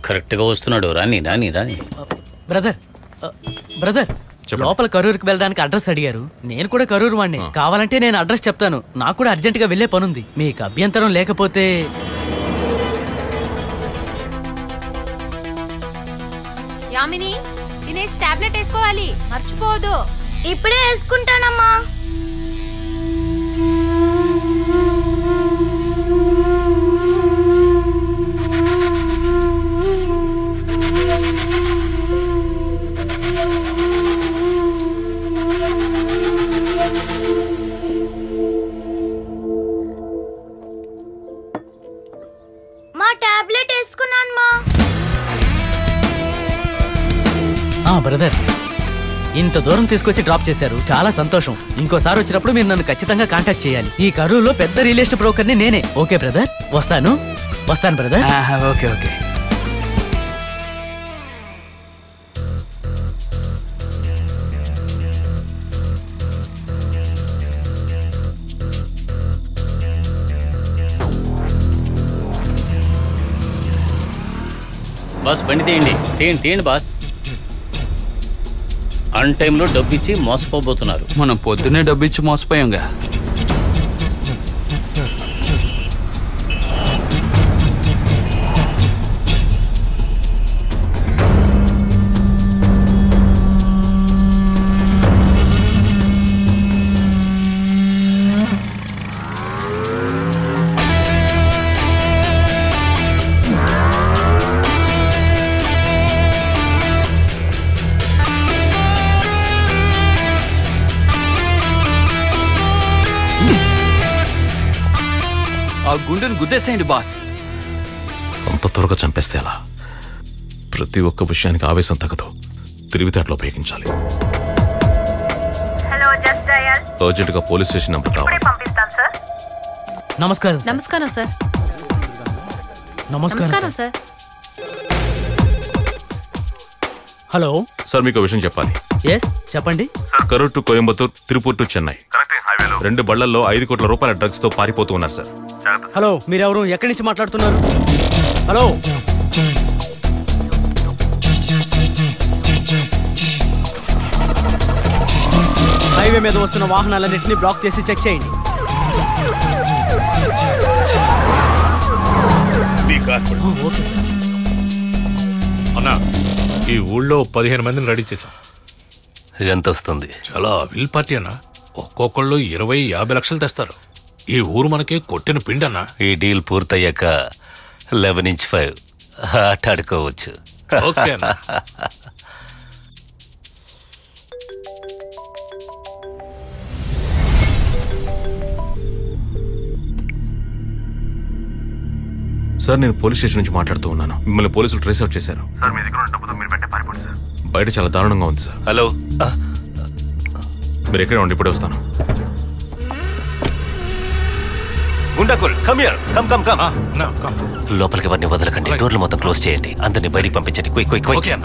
Correct గా వస్తున్నాడు రాని రాని రాని బ్రదర్ ఆ, బ్రదర్ లోపల కరూరుకి వెళ్ళడానికి అడ్రస్ అడిగారు నేను కూడా కరూరు వాడిని కావాలంటే నేను అడ్రస్ చెప్తాను నాకు కూడా అర్జెంట్ గా వెళ్లే పనుంది మీకు అభ్యంతరం లేకపోతే యామిని తినేసి టాబ్లెట్ వేసుకోవాలి మర్చిపోవద్దు ఇప్పుడే వేసుకుంటానమ్మా మా టాబ్లెట్ వేసుకున్నాను మా ఆ బ్రదర్ ఇంత దూరం తీసుకొచ్చి డ్రాప్ చేశారు చాలా సంతోషం ఇంకోసారి వచ్చినప్పుడు మీరు నన్ను ఖచ్చితంగా కాంటాక్ట్ చేయాలి ఈ కరూరులో పెద్ద రియల్ ఎస్టేట్ బ్రోకర్ ని నేనే ఓకే బ్రదర్ వస్తాను వస్తాను బ్రదర్ ఓకే ఓకే బాస్ బండి తీయండి తీయండి తీయండి బాస్ అన్ టైంలో డబ్బు ఇచ్చి మోసపోబోతున్నారు మనం పొద్దున్నే డబ్బు ఇచ్చి మోసపోయాంగా ఆ గుండెను గుద్దేసేయండి బాస్ అంత త్వరగా చంపేస్తే ఎలా ప్రతి ఒక్క విషయానికి ఆవేశం తగ్గదు తెలివితేటలో ఉపయోగించాలి హలో జస్ట్ డయల్ అర్జెంటుగా పోలీస్ స్టేషన్ నెంబర్ కావాలి పంపిస్తాను సార్ నమస్కారం సార్. నమస్కారం సార్ నమస్కారం నమస్కారం సార్. సార్ హలో సార్ మీకు విషయం చెప్పాలి ఎస్ చెప్పండి కరూర్ టు కోయంబత్తూర్ తిరుపూర్ టు చెన్నై రెండు బళ్లల్లో ఐదు కోట్ల రూపాయల డ్రగ్స్ తో పారిపోతూ ఉన్నారు సార్ హలో మీరెవరు ఎక్కడి నుంచి మాట్లాడుతున్నారు హలో హైవే మీద వస్తున్న వాహనాలన్నింటినీ బ్లాక్ చేసి చెక్ చేయండి ఓకే సార్. అన్నా ఈ ఊళ్ళో పదిహేను మందిని రెడీ చేశాం ఎంత వస్తుంది చాలా విల్ పార్టీ అన్న ఒక్కొక్కళ్ళు ఇరవై యాభై లక్షలు తెస్తారు ఈ ఊరు మనకి కొట్టిన పిండి అన్న ఈ డీల్ పూర్తయ్యాక లెవెన్ ఇంచ్ ఫైవ్ ఆట ఆడుకోవచ్చు ఓకే అన్న సార్ నేను పోలీస్ స్టేషన్ నుంచి మాట్లాడుతూ ఉన్నాను మిమ్మల్ని పోలీసులు ట్రేస్ అవుట్ చేశారు బయట చాలా దారుణంగా ఉంది సార్ హలో మీరు ఎక్కడ ఉండి ఇప్పుడే వస్తాను Guntakal come here come come come ఆ, అన్న, come. లోపలికి ఎవరిని వదలకండి డోర్లు మొత్తం క్లోజ్ చేయండి అందరిని బయటికి పంపించండి క్విక్ క్విక్ ఓకే క్విక్ అన్న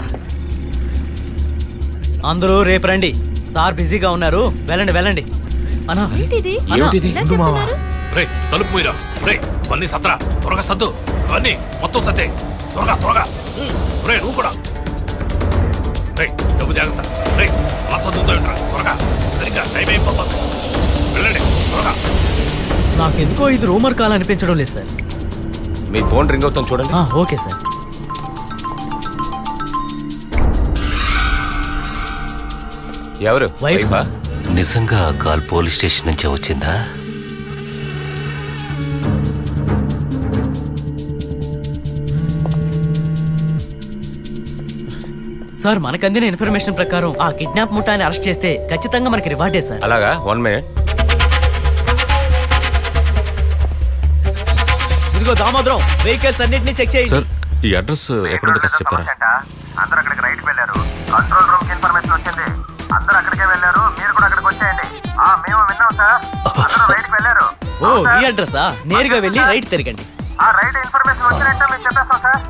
అందరూ రేపు రండి సార్ బిజీగా ఉన్నారు వెళ్ళండి వెళ్ళండి అన్నా ఏంటిది అన్నా, ఏమిటిది? ఇలా చెప్తున్నారు రే తలుపు మీరా రే అన్ని సత్రా త్వరగా సర్దు అవన్నీ మొత్తం సత్తే త్వరగా త్వరగా రే నువ్వు కూడా రే డబ్బు జాగ్రత్త రే అలా సర్దుతాయంట్రా త్వరగా సరిగ్గా టైం అయిపోతుంది వెళ్ళండి త్వరగా నాకెందుకో ఇది రూమర్ కాల్ అనిపించడం లేదు సార్ మీ ఫోన్ రింగ్ అవుతుంది చూడండి ఆ, ఓకే సార్ ఎవరు వైఫ్ నిజంగా ఆ కాల్ పోలీస్ స్టేషన్ నుంచే వచ్చిందా సార్ మనకు అందిన ఇన్ఫర్మేషన్ ప్రకారం ఆ కిడ్నాప్ ముఠాని అరెస్ట్ చేస్తే ఖచ్చితంగా మనకి రివార్డే సార్ అలాగా వన్ మినిట్ ఇదిగో దామోదరం వెహికల్స్ అన్నింటినీ చెక్ చేయండి సార్ ఈ అడ్రస్ ఎక్కడుందో కాస్త చెప్తారా అందరూ అక్కడికి రైట్ వెళ్ళారు కంట్రోల్ రూమ్ కి ఇన్ఫర్మేషన్ వచ్చింది అందరూ అక్కడికే వెళ్ళారు మీరు కూడా అక్కడికి వచ్చేయండి ఆ మేము విన్నాం సార్ అందరూ రైట్ వెళ్ళారు ఓ ఈ అడ్రసా నేరుగా వెళ్ళి రైట్ తిరగండి ఆ రైట్ ఇన్ఫర్మేషన్ వచ్చినట్టు మీకు చెప్పేస్తాం సార్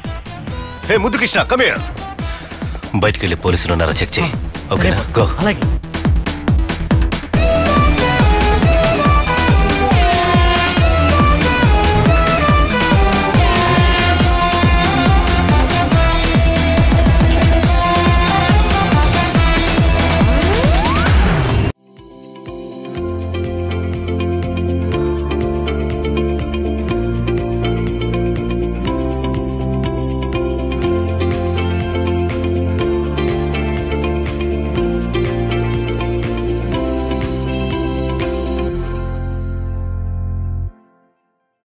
హే ముద్దు కృష్ణ కమ్ హియర్ బయటికి వెళ్ళి పోలీసులు ఉన్నారా చెక్ చేయి సరే ఓకేనా బాస్. గో అలాగే